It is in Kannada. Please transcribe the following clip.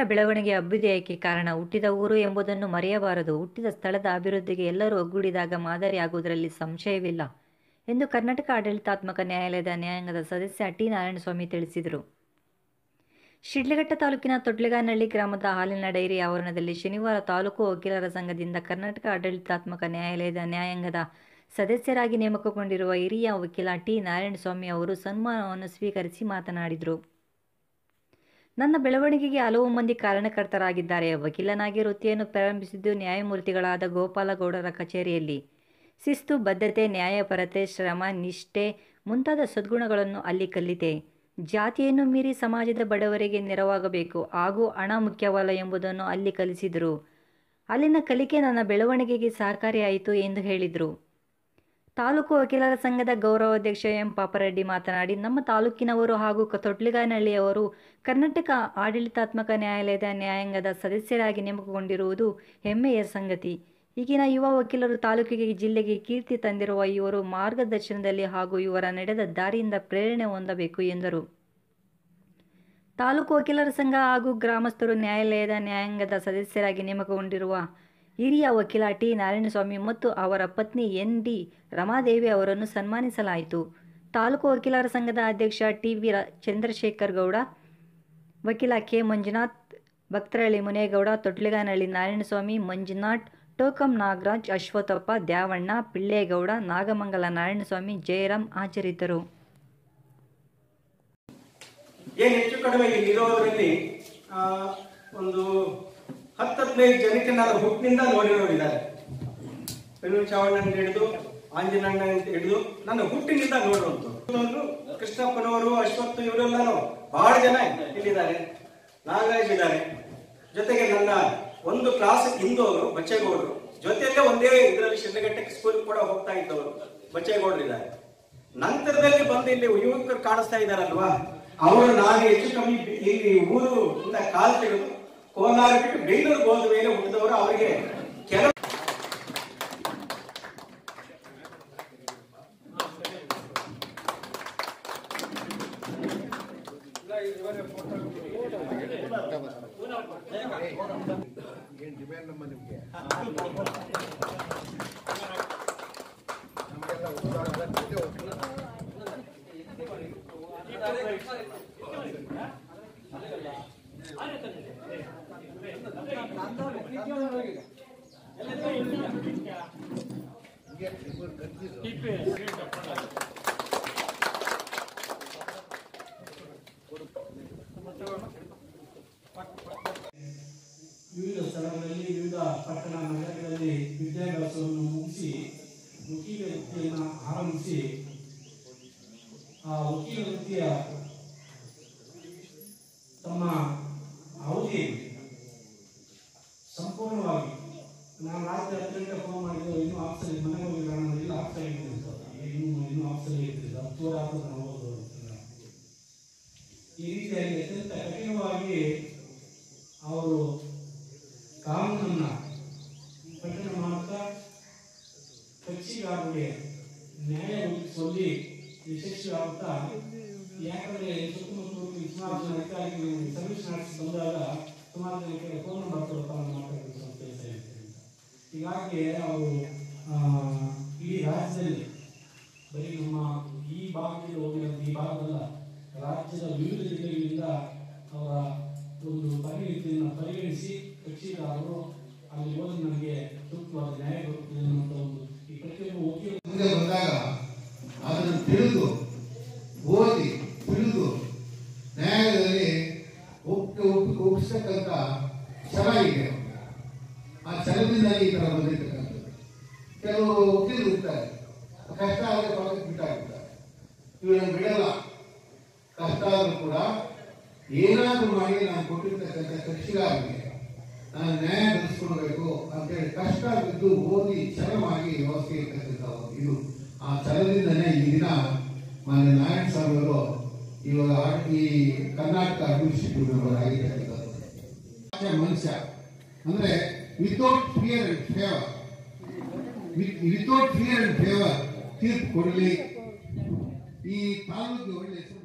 ಬೆಳವಣಿಗೆ ಅಭ್ಯುದಯಕ್ಕೆ ಕಾರಣ ಹುಟ್ಟಿದ ಊರು ಎಂಬುದನ್ನು ಮರೆಯಬಾರದು ಹುಟ್ಟಿದ ಸ್ಥಳದ ಅಭಿವೃದ್ಧಿಗೆ ಎಲ್ಲರೂ ಒಗ್ಗೂಡಿದಾಗ ಮಾದರಿಯಾಗುವುದರಲ್ಲಿ ಸಂಶಯವಿಲ್ಲ ಎಂದು ಕರ್ನಾಟಕ ಆಡಳಿತಾತ್ಮಕ ನ್ಯಾಯಾಲಯದ ನ್ಯಾಯಾಂಗದ ಸದಸ್ಯ ಟಿ ನಾರಾಯಣಸ್ವಾಮಿ ತಿಳಿಸಿದರು ಶಿಡ್ಲಘಟ್ಟ ತಾಲೂಕಿನ ತೊಟ್ಲಗಾನಹಳ್ಳಿ ಗ್ರಾಮದ ಹಾಲಿನ ಡೈರಿ ಆವರಣದಲ್ಲಿ ಶನಿವಾರ ತಾಲೂಕು ವಕೀಲರ ಸಂಘದಿಂದ ಕರ್ನಾಟಕ ಆಡಳಿತಾತ್ಮಕ ನ್ಯಾಯಾಲಯದ ನ್ಯಾಯಾಂಗದ ಸದಸ್ಯರಾಗಿ ನೇಮಕಗೊಂಡಿರುವ ಹಿರಿಯ ವಕೀಲ ಟಿ ನಾರಾಯಣಸ್ವಾಮಿ ಅವರು ಸನ್ಮಾನವನ್ನು ಸ್ವೀಕರಿಸಿ ಮಾತನಾಡಿದರು ನನ್ನ ಬೆಳವಣಿಗೆಗೆ ಹಲವು ಮಂದಿ ಕಾರಣಕರ್ತರಾಗಿದ್ದಾರೆ ವಕೀಲನಾಗಿ ವೃತ್ತಿಯನ್ನು ಪ್ರಾರಂಭಿಸಿದ್ದು ನ್ಯಾಯಮೂರ್ತಿಗಳಾದ ಗೋಪಾಲಗೌಡರ ಕಚೇರಿಯಲ್ಲಿ ಶಿಸ್ತು ಬದ್ಧತೆ ನ್ಯಾಯಪರತೆ ಶ್ರಮ ನಿಷ್ಠೆ ಮುಂತಾದ ಸದ್ಗುಣಗಳನ್ನು ಅಲ್ಲಿ ಕಲಿತೆ ಜಾತಿಯನ್ನು ಮೀರಿ ಸಮಾಜದ ಬಡವರಿಗೆ ನೆರವಾಗಬೇಕು ಹಾಗೂ ಹಣ ಮುಖ್ಯವಲ್ಲ ಎಂಬುದನ್ನು ಅಲ್ಲಿ ಕಲಿಸಿದರು ಅಲ್ಲಿನ ಕಲಿಕೆ ನನ್ನ ಬೆಳವಣಿಗೆಗೆ ಸಹಕಾರಿಯಾಯಿತು ಎಂದು ಹೇಳಿದರು ತಾಲೂಕು ವಕೀಲರ ಸಂಘದ ಗೌರವಾಧ್ಯಕ್ಷ ಎಂ ಪಾಪರೆಡ್ಡಿ ಮಾತನಾಡಿ ನಮ್ಮ ತಾಲೂಕಿನವರು ಹಾಗೂ ಕ- ತೊಟ್ಲಿಗಾನಹಳ್ಳಿಯವರು ಕರ್ನಾಟಕ ಆಡಳಿತಾತ್ಮಕ ನ್ಯಾಯಾಲಯದ ನ್ಯಾಯಾಂಗದ ಸದಸ್ಯರಾಗಿ ನೇಮಕಗೊಂಡಿರುವುದು ಹೆಮ್ಮೆಯ ಸಂಗತಿ ಈಗಿನ ಯುವ ವಕೀಲರು ತಾಲೂಕಿಗೆ ಜಿಲ್ಲೆಗೆ ಕೀರ್ತಿ ತಂದಿರುವ ಇವರು ಮಾರ್ಗದರ್ಶನದಲ್ಲಿ ಹಾಗೂ ಇವರ ನಡೆದ ದಾರಿಯಿಂದ ಪ್ರೇರಣೆ ಹೊಂದಬೇಕು ಎಂದರು ತಾಲೂಕು ವಕೀಲರ ಸಂಘ ಹಾಗೂ ಗ್ರಾಮಸ್ಥರು ನ್ಯಾಯಾಲಯದ ನ್ಯಾಯಾಂಗದ ಸದಸ್ಯರಾಗಿ ನೇಮಕಗೊಂಡಿರುವ ಹಿರಿಯ ವಕೀಲ ಟಿ ನಾರಾಯಣಸ್ವಾಮಿ ಮತ್ತು ಅವರ ಪತ್ನಿ ಎನ್ ಡಿ ರಮಾದೇವಿ ಅವರನ್ನು ಸನ್ಮಾನಿಸಲಾಯಿತು ತಾಲೂಕು ವಕೀಲರ ಸಂಘದ ಅಧ್ಯಕ್ಷ ಟಿ ವಿ ರ- ಚಂದ್ರಶೇಖರ್ ಗೌಡ ವಕೀಲ ಕೆ ಮಂಜುನಾಥ್ ಭಕ್ತರಳ್ಳಿ ಮುನೇಗೌಡ ತೊಟ್ಲಿಗಾನಹಳ್ಳಿ ನಾರಾಯಣಸ್ವಾಮಿ ಮಂಜುನಾಥ್ ಟೋಕಂ ನಾಗರಾಜ್ ಅಶ್ವಥಪ್ಪ ದ್ಯಾವಣ್ಣ ಪಿಳ್ಳೇಗೌಡ ನಾಗಮಂಗಲ ನಾರಾಯಣಸ್ವಾಮಿ ಜಯರಾಮ್ ಹಾಜರಿದ್ದರು ಏನ್ ಹೆಚ್ಚು ಕಡಿಮೆ ಇಲ್ಲಿ ಇರೋದ್ರಲ್ಲಿ ಆ, ಒಂದು ಹತ್ತು ಹದಿನೈದು ಜನಕ್ಕೆ ನಾನು ಹುಟ್ಟಿನಿಂದ ನೋಡಿರೋರಿದ್ದಾರೆ ಬೆಲ್ಲೂರು ಚಾವಣ್ಣನ ಹಿಡಿದು ಆಂಜನಣ್ಣ ಅಂತ ಹಿಡಿದು ನನ್ನ ಹುಟ್ಟಿನಿಂದ ನೋಡುವಂಥದ್ದು ಕೃಷ್ಣಪ್ಪನವರು ಅಶ್ವಥ್ ಇವರೆಲ್ಲನೂ ಬಹಳ ಜನ ಇಲ್ಲಿದ್ದಾರೆ ನಾಗರಾಜ್ ಇದ್ದಾರೆ ಜೊತೆಗೆ ನನ್ನ ಒಂದು ಕ್ಲಾಸ್ ಹಿಂದೋರು ಬಚ್ಚೇಗೌಡರು ಜೊತೆಯಲ್ಲೇ ಒಂದೇ ಇದರಲ್ಲಿ ಶಿಡ್ಲಘಟ್ಟಕ್ಕೆ ಸ್ಕೂಲ್ ಕೂಡ ಹೋಗ್ತಾ ಇದ್ದವರು ಬಚ್ಚೇಗೌಡರು ಇದ್ದಾರೆ ನಂತರದಲ್ಲಿ ಬಂದು ಇಲ್ಲಿ ಯುವಕರು ಕಾಣಿಸ್ತಾ ಇದ್ದಾರಲ್ವಾ ಅವರು ನಾನು ಹೆಚ್ಚು ಕಮ್ಮಿ ಇಲ್ಲಿ ಊರು ಇಂದ ಕಾಲ್ ತೆಗೆದು ಕೋಲಾರ ಬಿಟ್ಟು ಬೆಂಗಳೂರಿಗೆ ಹೋದ ಮೇಲೆ ಹುಟ್ಟಿದವರು ಅವರಿಗೆ ಕೆಲವು ವಿವಿಧ ಸ್ಥಳಗಳಲ್ಲಿ ವಿವಿಧ ಪಟ್ಟಣ ನಗರಗಳಲ್ಲಿ ವಿದ್ಯಾಭ್ಯಾಸವನ್ನು ಮುಗಿಸಿ ವಕೀಲ ವೃತ್ತಿಯನ್ನು ಆರಂಭಿಸಿ ಆ ವಕೀಲ ವೃತ್ತಿಯ ತಮ್ಮ ಅವಧಿ ಸಂಪೂರ್ಣವಾಗಿ ನಾನು ರಾತ್ರಿ ಹತ್ತು ಗಂಟೆ ಫೋನ್ ಮಾಡಿದ್ದು ಇನ್ನೂ ಆಫೀಸಲ್ಲಿ ಮನೆಗೆ ಹೋಗಿ ಕಾರಣ ಇಲ್ಲ ಆಫೀಸಲ್ಲಿ ಇದ್ದೀನಿ ಇನ್ನೂ ಇನ್ನೂ ಆಫೀಸಲ್ಲಿ ಇರ್ತಿಲ್ಲ ಹತ್ತುವರೆ ಆದರೂ ನಾನು ಹೋಗೋದು ಅಂತ. ಈ ರೀತಿಯಾಗಿ ಅತ್ಯಂತ ಕಠಿಣವಾಗಿ ಅವರು ಕಾನೂನನ್ನ ಕಠಿಣ ಮಾಡ್ತಾ ಕಕ್ಷಿಗಾರರಿಗೆ ನ್ಯಾಯ ಒದಗಿಸುವಲ್ಲಿ ಯಶಸ್ವಿ ಆಗುತ್ತಾ ಯಾಕಂದ್ರೆ ಸುತ್ತಮುತ್ತಲು ಸುಮಾರು ಜನ ಅಧಿಕಾರಿಗಳು ಸರ್ವಿಸ್ ನಡೆಸಿ ಬಂದಾಗ ಸುಮಾರು ಜನಕ್ಕೆ ಫೋನ್ ನಂಬರ್ ಕೊಡ್ತಾ ಮಾತಾಡಬೇಕು ಅಂತ ಹೇಳ್ತಾ ಇರ್ತಾರೆ ಅಂತ. ಹೀಗಾಗಿ ಅವರು ಆ, ಇಡೀ ರಾಜ್ಯದಲ್ಲಿ ಬರೀ ನಮ್ಮ ಈ ಭಾಗದಲ್ಲಿ ಹೋಗಿರೋದು ಈ ಭಾಗದಲ್ಲ ರಾಜ್ಯದ ವಿವಿಧ ಜಿಲ್ಲೆಗಳಿಂದ ಅವರ ಒಂದು ಪರಿಣಿತಿಯನ್ನು ಪರಿಗಣಿಸಿ ಕಕ್ಷಿಗಾರರು ಅಲ್ಲಿ ಹೋಗಿ ನನಗೆ ಸೂಕ್ತವಾದ ನ್ಯಾಯ ಬರುತ್ತದೆ ಅನ್ನುವಂಥ ಒಂದು ಈ ಪ್ರತಿಯೊಬ್ಬ ವಕೀಲ ಮುಂದೆ ಬಂದಾಗ ಅದನ್ನು ತಿಳಿದು ಓದಿ ತಿಳಿದು ನ್ಯಾಯಾಲಯದಲ್ಲಿ ಒಪ್ಪಿ ಒಪ್ಪಿ ಒಪ್ಪಿಸ್ತಕ್ಕಂಥ ಛಲ ಇದೆ ಆ ಛಲದಿಂದಾಗಿ ಈ ಥರ ಬಂದಿರ್ತಕ್ಕಂಥದ್ದು ಕೆಲವು ವಕೀಲರು ಇರ್ತಾರೆ ಕಷ್ಟ ಆದರೆ ಪಕ್ಕಕ್ಕೆ ಬಿಟ್ಟಾಗ್ತಾರೆ ಇವ್ರನ್ನ ಬಿಡಲ್ಲ ಕಷ್ಟ ಆದರೂ ಕೂಡ ಏನಾದರೂ ಮಾಡಿ ನಾನು ಕೊಟ್ಟಿರ್ತಕ್ಕಂಥ ಕಕ್ಷಿಗಾರರಿಗೆ ನಾನು ನ್ಯಾಯ ಒದಗಿಸ್ಕೊಡ್ಬೇಕು ಅಂತೇಳಿ ಕಷ್ಟ ಬಿದ್ದು ಓದಿ ಛಲವಾಗಿ ವ್ಯವಸ್ಥೆ ಇರ್ತಕ್ಕಂಥ ಒಂದು ಇದು ಆ ಛಲದಿಂದನೇ ಈ ದಿನ ಮಾನ್ಯ ನಾರಾಯಣ ಸ್ವಾಮಿ ಅವರು ಇವಾಗ ಆ- ಈ ಕರ್ನಾಟಕ ಅಡ್ಮಿನಿಸ್ಟ್ರೇಟಿವ್ ಮೆಂಬರ್ ಆಗಿರ್ತಕ್ಕಂಥದ್ದು ಮನುಷ್ಯ ಅಂದ್ರೆ without fear and favour without fear and favour ತೀರ್ಪು ಕೊಡಲಿ ಈ ತಾಲೂಕಿಗೆ ಒಳ್ಳೆ ಹೆಸರು